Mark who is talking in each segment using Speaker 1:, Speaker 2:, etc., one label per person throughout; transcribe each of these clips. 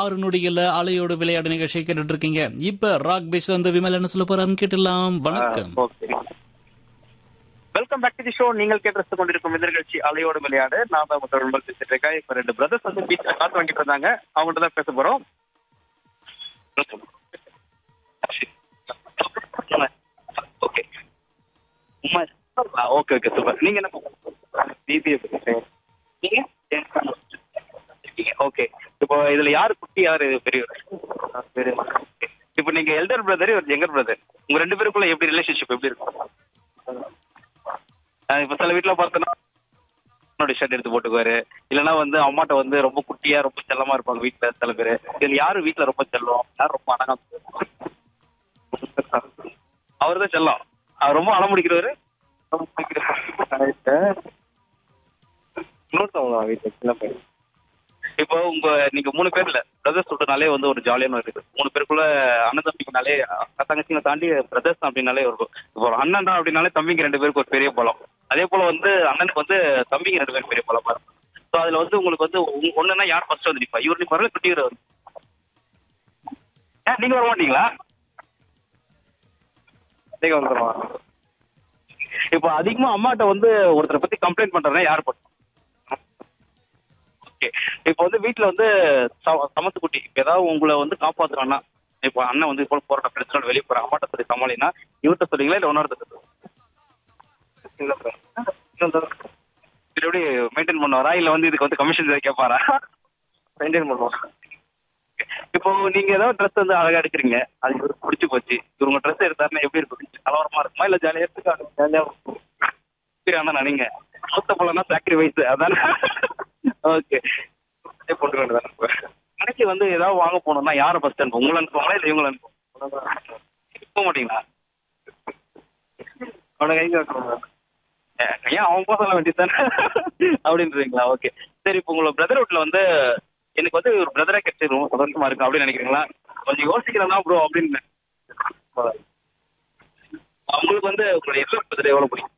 Speaker 1: ஆறு நொடிகள்ல அலையோடு விளையாடு நிகழ்ச்சியை கேட்டுட்டு இருக்கீங்க இப்ப ராக் பேஸ் வந்து விமல் என்ன சொல்ல போறாருன்னு கேட்டுலாம் வணக்கம்
Speaker 2: okay welcome back to the show நீங்கள் கேட்டு கொண்டிருக்கும் இந்த நிகழ்ச்சி அலையோடு விளையாடு நான் தான் முதல் நண்பர் பேசிட்டு இருக்கேன் இப்ப ரெண்டு பிரதர்ஸ் வந்து பீச் காத்து வாங்கிட்டு இருந்தாங்க அவங்கள்ட்ட தான் பேச போறோம் okay Umar okay okay super நீங்க என்ன பிபிஏ நீங்க இருக்கீங்க ஓகே இப்போ இதுல யாரு குட்டி யாரு பெரியவர் இப்போ நீங்க எல்டர் பிரதர் ஒரு யங்கர் பிரதர் உங்க ரெண்டு பேருக்குள்ள எப்படி ரிலேஷன்ஷிப் எப்படி இருக்கும் அஹ் இப்ப சில வீட்டுல பார்த்தோன்னா என்னோட ஷர்ட் எடுத்து போட்டுக்குவாரு இல்லைன்னா வந்து அம்மாட்ட வந்து ரொம்ப குட்டியா ரொம்ப செல்லமா இருப்பாங்க வீட்டுல சில பேர் இதுல யாரு வீட்டுல ரொம்ப செல்லம் யார் ரொம்ப அழகா அவர் தான் செல்லம் அவர் ரொம்ப அடம் முடிக்கிறவரு இன்னொருத்தவங்க வீட்டுல சின்ன பையன் இப்போ உங்க நீங்க மூணு பேர்ல பிரதர்ஸ் சொல்றதுனாலே வந்து ஒரு ஜாலியான இருக்குது மூணு பேருக்குள்ள அண்ணன் தம்பிக்குனாலே அக்கா தங்கச்சிங்களை தாண்டி பிரதர்ஸ் அப்படின்னாலே இருக்கும் இப்போ ஒரு அண்ணன் தான் அப்படின்னாலே தம்பிங்க ரெண்டு பேருக்கு ஒரு பெரிய பலம் அதே போல வந்து அண்ணனுக்கு வந்து தம்பிங்க ரெண்டு பேரும் பெரிய பலமா இருக்கும் ஸோ அதுல வந்து உங்களுக்கு வந்து உங்க- ஒண்ணுன்னா யார் ஃபர்ஸ்ட் வந்து நிப்பா இவர் நிப்பாரு குட்டிவர் வந்து ஏன் நீங்க வர மாட்டீங்களா நீங்க வந்துடுவா இப்போ அதிகமா அம்மாட்ட வந்து ஒருத்தரை பத்தி கம்ப்ளைண்ட் பண்றதுனா யார் பண்ணும் ஓகே இப்போ வந்து வீட்ல வந்து சம- சமத்து குட்டி இப்போ ஏதாவது உங்களை வந்து காப்பாத்துறான்னா இப்போ அண்ணன் வந்து இப்போ போராட்ட பிரச்சனை வெளியே போறாங்க அம்மாட்ட சொல்லி சமாளினா இவர்கிட்ட சொல்றீங்களா இல்லை ஒன்னொருத்த எப்படி மெயின்டைன் பண்ணுவாரா இல்ல வந்து இதுக்கு வந்து கமிஷன் கேட்பாரா மெயின்டைன் பண்ணுவாரா இப்போ நீங்க ஏதாவது ட்ரெஸ் வந்து அழகா எடுக்கிறீங்க அது இவருக்கு பிடிச்சி போச்சு இவங்க ட்ரெஸ் எடுத்தாருன்னா எப்படி இருக்கும் கலவரமா இருக்குமா இல்ல ஜாலியா இருக்கு ஜாலியா அதான் நீங்க மூத்த போலன்னா சாக்ரிஃபைஸ் அதானே ஓகே போட்டு வேண்டியதான் கடைக்கு வந்து ஏதாவது வாங்க போகணும்னா யாரை ஃபர்ஸ்ட் அனுப்பும் உங்களை அனுப்புவாங்களா இல்லை இவங்களை அனுப்புவோம் போக மாட்டீங்களா அவனை கை காட்டுவாங்க ஏன் அவன் போக சொல்ல வேண்டியதானே அப்படின்றீங்களா ஓகே சரி இப்போ உங்களோட பிரதர் வீட்டில் வந்து எனக்கு வந்து ஒரு பிரதரே கிடைச்சி ரொம்ப சந்தோஷமா இருக்கு அப்படின்னு நினைக்கிறீங்களா கொஞ்சம் யோசிக்கிறதா ப்ரோ அப்படின்னு உங்களுக்கு வந்து உங்களுடைய எவ்வளோ பிரதர் எவ்வளோ பிடிக்கும்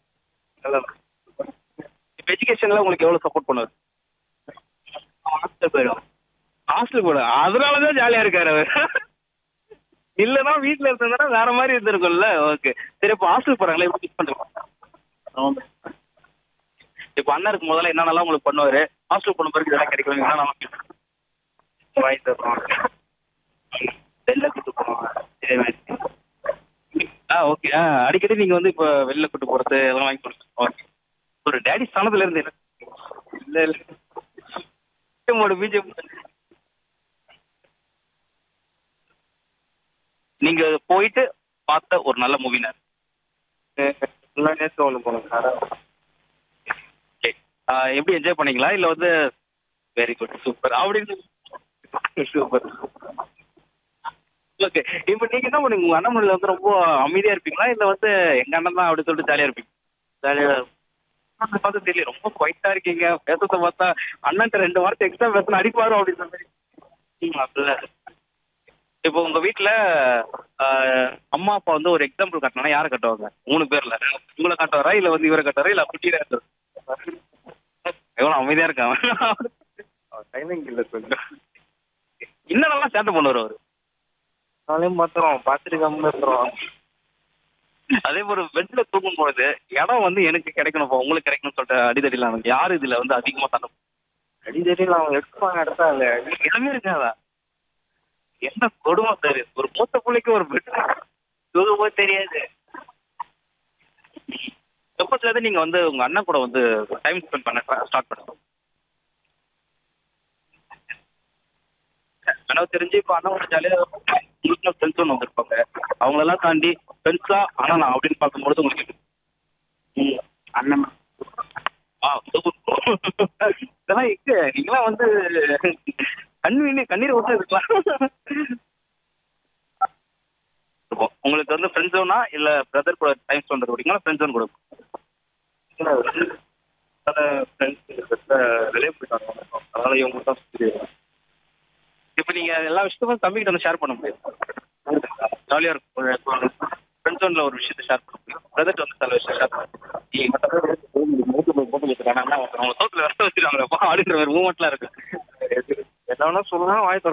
Speaker 2: இப்போ எஜுகேஷனில் உங்களுக்கு எவ்வளோ சப்போர்ட் பண்ணுவார் ஹாஸ்டல் போயிடும் ஹாஸ்டல் போயிடும் அதனால தான் ஜாலியாக இருக்காரு அவர் இல்லைன்னா வீட்டில் இருந்ததுன்னா வேற மாதிரி இருந்திருக்கும்ல ஓகே சரி இப்போ ஹாஸ்டல் போகிறாங்களே எப்படி மிஸ் பண்ணுறோம் இப்போ அண்ணன் இருக்கும் முதல்ல என்னென்னலாம் உங்களுக்கு பண்ணுவார் ஹாஸ்டல் போன பிறகு இதெல்லாம் கிடைக்கும் என்னென்னலாம் வாங்கி தருவோம் வெளில கூட்டு போவாங்க இதே மாதிரி ஆ ஓகே ஆ அடிக்கடி நீங்கள் வந்து இப்போ வெளில கூட்டு போகிறது இதெல்லாம் வாங்கி கொடுத்து ஓகே ஒரு டேடி ஸ்தானத்தில் இருந்து இல்லை இல்லை பிஜிஎம்மோட பிஜிஎம் நீங்க போயிட்டு பார்த்த ஒரு நல்ல மூவினா நேற்று ஒன்று போனோம் சார் ஓகே எப்படி என்ஜாய் பண்ணீங்களா இல்லை வந்து வெரி குட் சூப்பர் அப்படின்னு சூப்பர் ஓகே இப்போ நீங்க என்ன பண்ணுங்க உங்க அண்ணன் வந்து ரொம்ப அமைதியா இருப்பீங்களா இல்லை வந்து எங்க அண்ணன் தான் அப்படி சொல்லிட்டு ஜாலியா இருப்பீங்க ஜாலியா பார்த்து தெரியல ரொம்ப குவைட்டா இருக்கீங்க பேசுறத பார்த்தா அண்ணன்ட்ட ரெண்டு வாரத்தை எக்ஸ்ட்ரா பேசினா அடிப்பாரு அப்படின்னு சொல்லி ம், அப்படிலாம் இல்ல. இப்போ உங்க வீட்ல ஆஹ், அம்மா அப்பா வந்து ஒரு எக்ஸாம்பிள் காட்டினா யாரை கட்டுவாங்க மூணு பேர்ல உங்களை காட்டுவாரா இல்ல வந்து இவரை காட்டுவாரா இல்ல குட்டியில எவ்வளவு அமைதியா இருக்கான் டைமிங் இல்ல கொஞ்சம் என்னென்னலாம் சேட்டை பண்ணுவார் அவரு
Speaker 3: நாளையும் பார்த்துறோம் பார்த்துட்டு கம்மி இருக்கிறோம்
Speaker 2: அதே போல பெட்ல தூங்கும் பொழுது இடம் வந்து எனக்கு கிடைக்கணும் உங்களுக்கு கிடைக்கணும்னு சொல்லிட்டு அடிதடிலாம் யாரு இதுல வந்து அதிகமா சண்டை
Speaker 3: அடி தெரியல அவங்க எடுப்பாங்க எடுத்தாங்க
Speaker 2: இடமே இருக்காதா என்ன கொடுமை சார் ஒரு மூத்த பிள்ளைக்கு ஒரு பெட் தூக்கமோ தெரியாது எப்பத்துல இருந்து நீங்க வந்து உங்க அண்ணன் கூட வந்து டைம் ஸ்பெண்ட் பண்ண ஸ்டார்ட் பண்ணுங்க எனக்கு தெரிஞ்சு இப்போ அண்ணன் கூட ஜாலியாக உங்களுக்கு ஃப்ரெண்ட்ஸ் ஒன்று வந்திருப்பாங்க அவங்களெல்லாம் தாண்டி ஃப்ரெண்ட்ஸா அண்ணனா அப்படின்னு பார்க்கும்பொழுது உங்களுக்கு எப்படி? ம், அண்ணன் ஆ சூப்பர் இதெல்லாம் எங்க நீங்களாம் வந்து கண்ணீர் கண்ணீர் விட்டு இருக்கலாம் இப்போ உங்களுக்கு வந்து ஃப்ரெண்ட் ஜோனா இல்ல பிரதர் கூட டைம் ஸ்பெண்ட் பண்ண பிடிக்குமா ஃப்ரெண்ட் ஜோன் கூட
Speaker 3: ஃப்ரெண்ட்ஸ் வெளியே போயிட்டாங்க அதனால இவங்க தான் சுற்றி
Speaker 2: இப்போ நீங்க எல்லா விஷயத்தையும் தம்பிக்கிட்ட வந்து ஷேர் பண்ண முடியாது ஜாலியா இருக்கும் ஃப்ரெண்ட் ஜோன்ல ஒரு விஷயத்தை ஷேர் பண்ண முடியும் பிரதர்ட்ட வந்து சில விஷயம் ஷேர் பண்ண முடியும் நீங்க மத்தபடி மூட்டு போய் போட்டு வச்சுருக்காங்க அவங்க சோத்துல ரசம் வச்சிருக்காங்க அப்படின்ற ஒரு மூமெண்ட்லாம் இருக்கு
Speaker 3: என்ன வேணா சொல்லலாம் வாய்